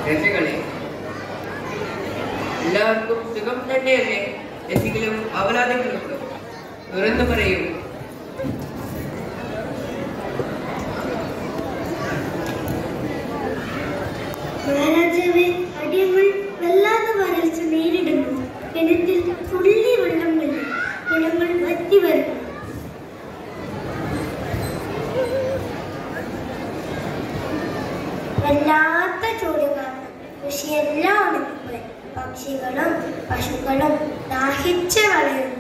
രജകളെ എല്ലാവർക്കും സുഖം തന്നെയല്ലേ രസികളും അവലാദികൾക്ക് തുറന്നു പറയൂ മഹാരാജാവെ അടിയങ്ങൾ വല്ലാതെ വരൾച്ച നേരിടുന്നു കിണറ്റിൽ തുള്ളി വെള്ളമില്ല കിണങ്ങൾ വറ്റി വരുന്നു വല്ലാത്ത ചൂട് കാരണം കൃഷിയെല്ലാം ഉണങ്ങിപ്പോയി പക്ഷികളും പശുക്കളും ദാഹിച്ച് വളരുന്നു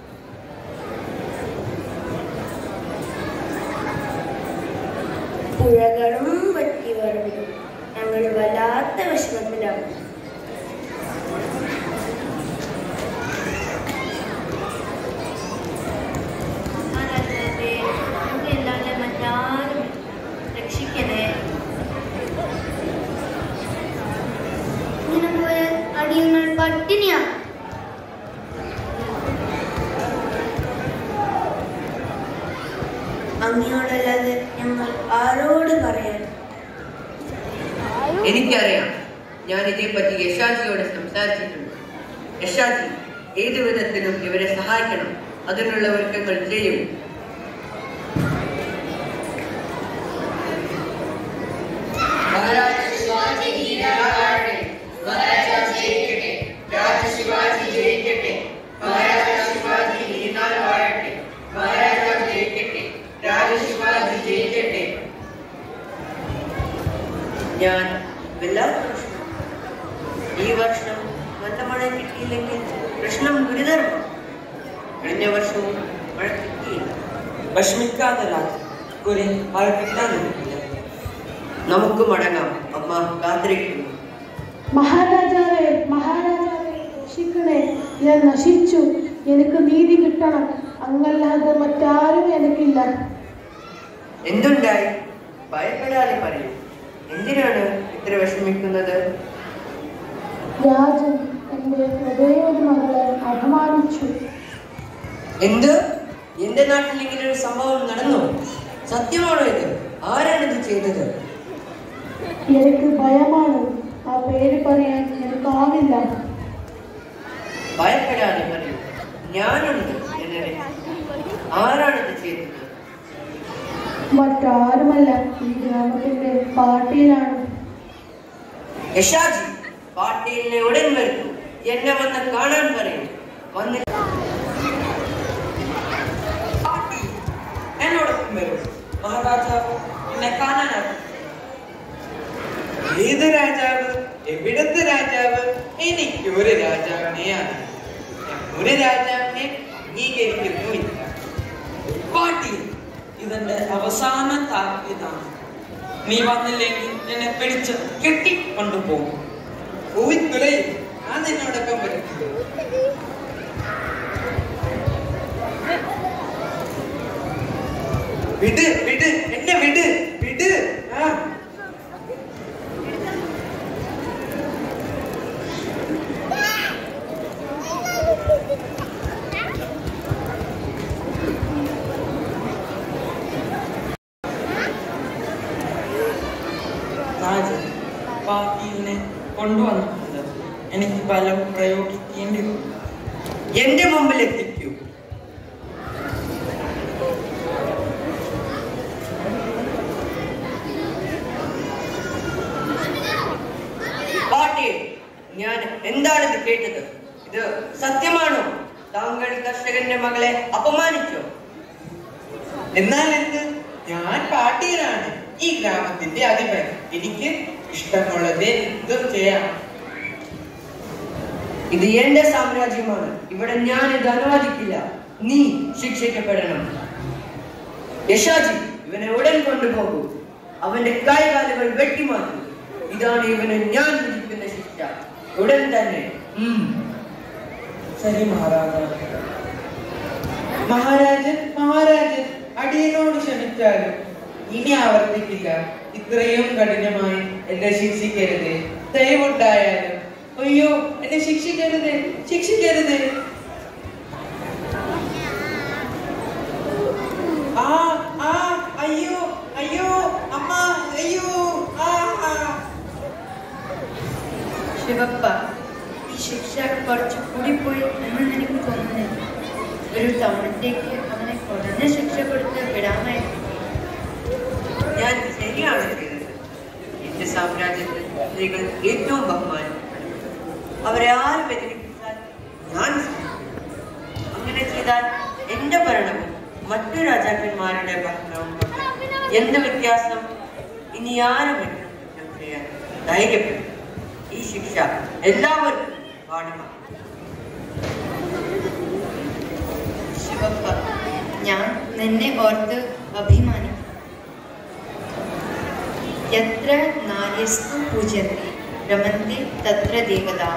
പുഴകളും വറ്റി വരുന്നു ഞങ്ങൾ വല്ലാത്ത വിഷമത്തിലാണ് മഹാരാജാവേ അങ്ങല്ലാതെ മറ്റാരും രക്ഷിക്കണേ ഇങ്ങനെ പോയാൽ അടിയങ്ങൾ പട്ടിണിയാണ് അങ്ങയോടല്ലാതെ ഞങ്ങൾ ആരോട് പറയാൻ എനിക്കറിയാം ഞാൻ ഇതേപ്പറ്റി യശാജിയോട് സംസാരിച്ചിട്ടുണ്ട് യശാജി ഏതു വിധത്തിലും ഇവരെ സഹായിക്കണം അതിനുള്ള ഒരുക്കങ്ങൾ ചെയ്യും ഞാൻ വല്ലാത്ത പ്രശ്നം ഈ വർഷം നല്ല മഴ കിട്ടിയില്ലെങ്കിൽ പ്രശ്നം ഗുരുതരമാണ് കഴിഞ്ഞ വർഷവും മഴ കിട്ടിയില്ല വിഷമിക്കാതെ രാജ കുറെ മഴ കിട്ടാനില്ല നമുക്ക് മടങ്ങാം അമ്മ കാത്തിരിക്കുന്നു മഹാരാജാവേ മഹാരാജാവേ രക്ഷിക്കണേ ഞാൻ നശിച്ചു എനിക്ക് നീതി കിട്ടണം അങ്ങല്ലാതെ മറ്റാരും എനിക്കില്ല എന്തുണ്ടായി ഭയപ്പെടാതെ പറയൂ എന്തിനാണ് ഇത്ര വിഷമിക്കുന്നത് രാജൻ എൻ്റെ ഹൃദയൊരു മകളെ അപമാനിച്ചു എന്ത് എന്റെ നാട്ടിൽ ഇങ്ങനെ ഒരു സംഭവം നടന്നു സത്യമാണോ ഇത് ആരാണ് ഇത് ചെയ്തത് എനിക്ക് ഭയമാണ് ആ പേര് പറയാൻ എനിക്കാവില്ല ഭയപ്പെടാതെ പറയൂ ഞാനുണ്ട് എന്നെ രക്ഷിക്കാൻ. ആരാണ് ഇത് ചെയ്തത് മറ്റാരുമല്ല ഈ ഗ്രാമത്തിന്റെ പാട്ടിയിലാണ് യശാജി പാട്ടീലിനെ ഉടൻ വരുന്നു എന്നെ വന്ന് കാണാൻ പറയൂ വന്ന് പാട്ടി എന്നോടൊപ്പം വരും മഹാരാജാവ് എന്നെ കാണാനാകും ഏത് രാജാവ് എവിടത്തെ രാജാവ് എനിക്ക് ഒരു രാജാവിനെയാണ് ഞാൻ ഒരു രാജാവിനെ അംഗീകരിക്കുന്നുമില്ല പാട്ടി ഇതെന്റെ അവസാന താക്കീതാണ് നീ വന്നില്ലെങ്കിൽ എന്നെ പിടിച്ച് കെട്ടി കൊണ്ടുപോകും പൂവിത്തുലയും ഞാൻ നിന്നോടൊപ്പം വരുന്നു വിട് വിട് എന്നെ വിട് വിട് ആ രാജൻ പാട്ടീലിനെ കൊണ്ടുവന്നിട്ടുണ്ട് എനിക്ക് ബലം പ്രയോഗിക്കേണ്ടി വരും എന്റെ മുമ്പിൽ എത്തിക്കൂ പാട്ടി ഞാൻ എന്താണ് ഇത് കേട്ടത് ഇത് സത്യമാണോ താങ്കൾ കർഷകന്റെ മകളെ അപമാനിച്ചോ എന്നാൽ എന്ത് ഞാൻ പാട്ടീലാണ് ഈ ഗ്രാമത്തിന്റെ അധിപൻ എനിക്ക് ഇഷ്ടമുള്ളത് എന്തും ചെയ്യാം ഇത് എന്റെ സാമ്രാജ്യമാണ് ഇവിടെ ഞാൻ ഇത് അനുവദിക്കില്ല നീ ശിക്ഷിക്കപ്പെടണം യശാജി ഇവനെ ഉടൻ കൊണ്ടുപോകൂ അവന്റെ കൈകാലുകൾ വെട്ടിമാറ്റൂ ഇതാണ് ഇവന് ഞാൻ വിധിക്കുന്ന ശിക്ഷ ഉടൻ തന്നെ ഉം. ശരി മഹാരാജാവ് മഹാരാജൻ മഹാരാജൻ അടിയനോട് ക്ഷമിച്ചാലും ഇനി ആവർത്തിക്കില്ല ഇത്രയും കഠിനമായി എന്നെ ശിക്ഷിക്കരുത് ദയവുണ്ടായാലും അയ്യോ എന്നെ ശിക്ഷിക്കരുത് ശിക്ഷിക്കരുത് ആ ആ അയ്യോ അയ്യോ അമ്മ അയ്യോ ആ ആ ശിവപ്പ ഈ ശിക്ഷ കുറച്ച് കൂടിപ്പോയി എന്ന് എനിക്ക് തോന്നുന്നില്ല ഒരു തവണത്തേക്ക് അവനെ കുറഞ്ഞ ശിക്ഷ കൊടുത്ത് വിടാമായിരുന്നു ഞാൻ ശരിയാണ് ചെയ്തത് എന്റെ സാമ്രാജ്യത്തിൽ സ്ത്രീകൾ ഏറ്റവും ബഹുമാനം അവരെ ആര് വ്യതിരിപ്പിച്ചാൽ ഞാൻ സഹിക്കും. അങ്ങനെ ചെയ്താൽ എന്റെ ഭരണവും മറ്റു രാജാക്കന്മാരുടെ ഭരണവും തമ്മിൽ എന്ത് വ്യത്യാസം ഇനി ആരും എന്നെ കുറ്റം ചെയ്യാൻ ധൈര്യപ്പെടും ഈ ശിക്ഷ എല്ലാവർക്കും പാഠമാണ് ശിവപ്പ ഞാൻ നിന്നെ ഓർത്ത് അഭിമാനിക്കുന്നു യത്ര നാര്യസ്തു പൂജന്തി രമന്തി തത്ര ദേവതാ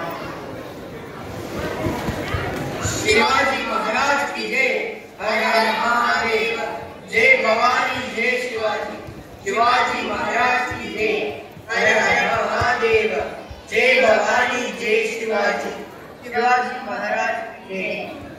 शिवाजी महाराज की जय हर हर महादेव जय भवानी जय शिवाजी शिवाजी महाराज की जय हर हर महादेव जय भवानी जय शिवाजी शिवाजी महाराज की जय